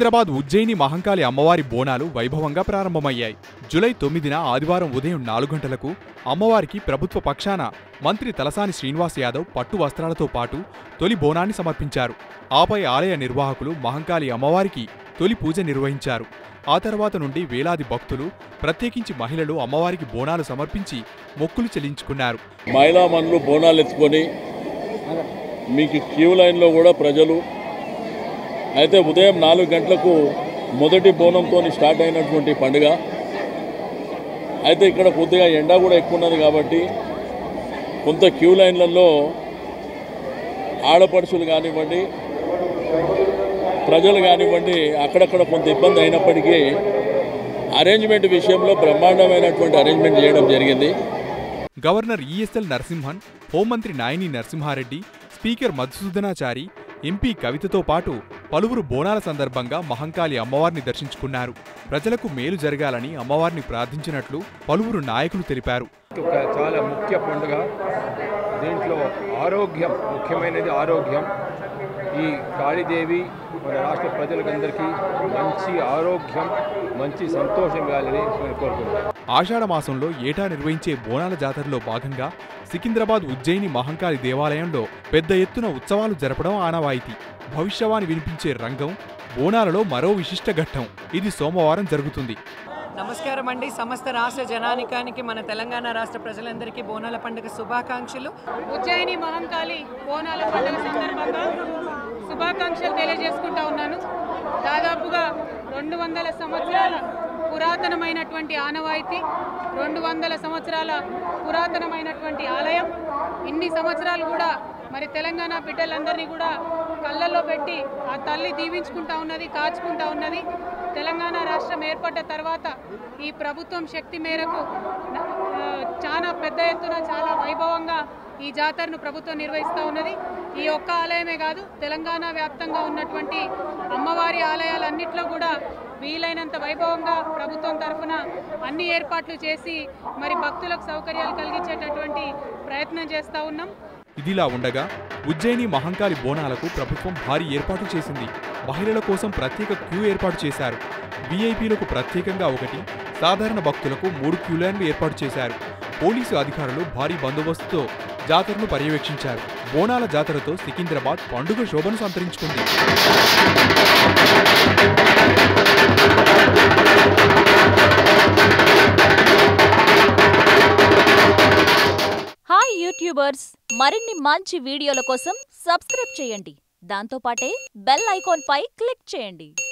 సికింద్రాబాద్ ఉజ్జయిని మహంకాళి అమ్మవారి బోనాలు వైభవంగా ప్రారంభమయ్యాయి జులై తొమ్మిదిన ఆదివారం ఉదయం నాలుగు గంటలకు అమ్మవారికి ప్రభుత్వ పక్షాన మంత్రి తలసాని శ్రీనివాస్ యాదవ్ పట్టు వస్త్రాలతో పాటు తొలి బోనాన్ని సమర్పించారు ఆపై ఆలయ నిర్వాహకులు మహంకాళి అమ్మవారికి తొలి పూజ నిర్వహించారు ఆ తర్వాత నుండి వేలాది భక్తులు ప్రత్యేకించి మహిళలు అమ్మవారికి బోనాలు సమర్పించి మొక్కులు చెల్లించుకున్నారు మహిళా మనులు బోనాలు ఎత్తుకొని మీకు క్యూ లైన్లో కూడా ప్రజలు అయితే ఉదయం నాలుగు గంటలకు మొదటి బోనంతో స్టార్ట్ అయినటువంటి పండుగ అయితే ఇక్కడ కొద్దిగా ఎండ కూడా ఎక్కువ ఉన్నది కాబట్టి కొంత క్యూ లైన్లలో ఆడపడుచులు కానివ్వండి ప్రజలు కానివ్వండి అక్కడక్కడ కొంత ఇబ్బంది అయినప్పటికీ అరేంజ్మెంట్ విషయంలో బ్రహ్మాండమైనటువంటి అరేంజ్మెంట్ చేయడం జరిగింది గవర్నర్ ఈఎస్ఎల్ నరసింహన్ హోంమంత్రి నాయని నరసింహారెడ్డి స్పీకర్ మధుసూదనాచారి ఎంపీ కవితతో పాటు పలువురు బోనాల సందర్భంగా మహంకాళి అమ్మవారిని దర్శించుకున్నారు ప్రజలకు మేలు జరగాలని అమ్మవారిని ప్రార్థించినట్లు పలువురు నాయకులు తెలిపారు ఒక చాలా ముఖ్య పండుగ దీంట్లో ఆరోగ్యం ముఖ్యమైనది ఆరోగ్యం ఈ కాళీదేవి మన రాష్ట్ర ప్రజలకందరికీ మంచి ఆరోగ్యం మంచి సంతోషం ఇవ్వాలని నేను కోరుకుంటున్నాను ఆషాఢ మాసంలో ఏటా నిర్వహించే బోనాల జాతరలో భాగంగా సికింద్రాబాద్ ఉజ్జయిని మహంకాళి దేవాలయంలో పెద్ద ఎత్తున ఉత్సవాలు జరపడం ఆనవాయితీ భవిష్యవాణి వినిపించే రంగం బోనాలలో మరో విశిష్ట ఘట్టం ఇది సోమవారం జరుగుతుంది నమస్కారం అండి సమస్త రాష్ట్ర జనానికానికి మన తెలంగాణ రాష్ట్ర ప్రజలందరికీ బోనాల పండుగ శుభాకాంక్షలు ఉజ్జయిని మహంకాళి బోనాల పండుగ సందర్భంగా శుభాకాంక్షలు తెలియజేసుకుంటా ఉన్నాను దాదాపుగా రెండు వందల సంవత్సరాల పురాతనమైనటువంటి ఆనవాయితీ రెండు వందల సంవత్సరాల పురాతనమైనటువంటి ఆలయం ఇన్ని సంవత్సరాలు కూడా మరి తెలంగాణ బిడ్డలందరినీ కూడా కళ్ళల్లో పెట్టి ఆ తల్లి దీవించుకుంటా ఉన్నది కాచుకుంటా ఉన్నది తెలంగాణ రాష్ట్రం ఏర్పడ్డ తర్వాత ఈ ప్రభుత్వం శక్తి మేరకు న- ఆ, చాలా పెద్ద ఎత్తున చాలా వైభవంగా ఈ జాతరను ప్రభుత్వం నిర్వహిస్తూ ఉన్నది ఈ ఒక్క ఆలయమే కాదు తెలంగాణ వ్యాప్తంగా ఉన్నటువంటి అమ్మవారి ఆలయాలన్నింటిలో కూడా వీలైనంత వైభవంగా ప్రభుత్వం తరఫున అన్ని ఏర్పాట్లు చేసి మరి భక్తులకు సౌకర్యాలు కలిగించేటటువంటి ప్రయత్నం చేస్తూ ఉన్నాం ఇదిలా ఉండగా ఉజ్జయిని మహంకాళి బోనాలకు ప్రభుత్వం భారీ ఏర్పాటు చేసింది మహిళల కోసం ప్రత్యేక క్యూ ఏర్పాటు చేశారు వీఐపీలకు ప్రత్యేకంగా ఒకటి సాధారణ భక్తులకు మూడు క్యూ లైన్లు ఏర్పాటు చేశారు పోలీసు అధికారులు భారీ బందోబస్తుతో జాతరను పర్యవేక్షించారు బోనాల జాతరతో సికింద్రాబాద్ పండుగ శోభను సంతరించుకుంది హాయ్ యూట్యూబర్స్ మరిన్ని మంచి వీడియోల కోసం సబ్స్క్రైబ్ చేయండి దాంతోపాటే బెల్ ఐకాన్ పై క్లిక్ చేయండి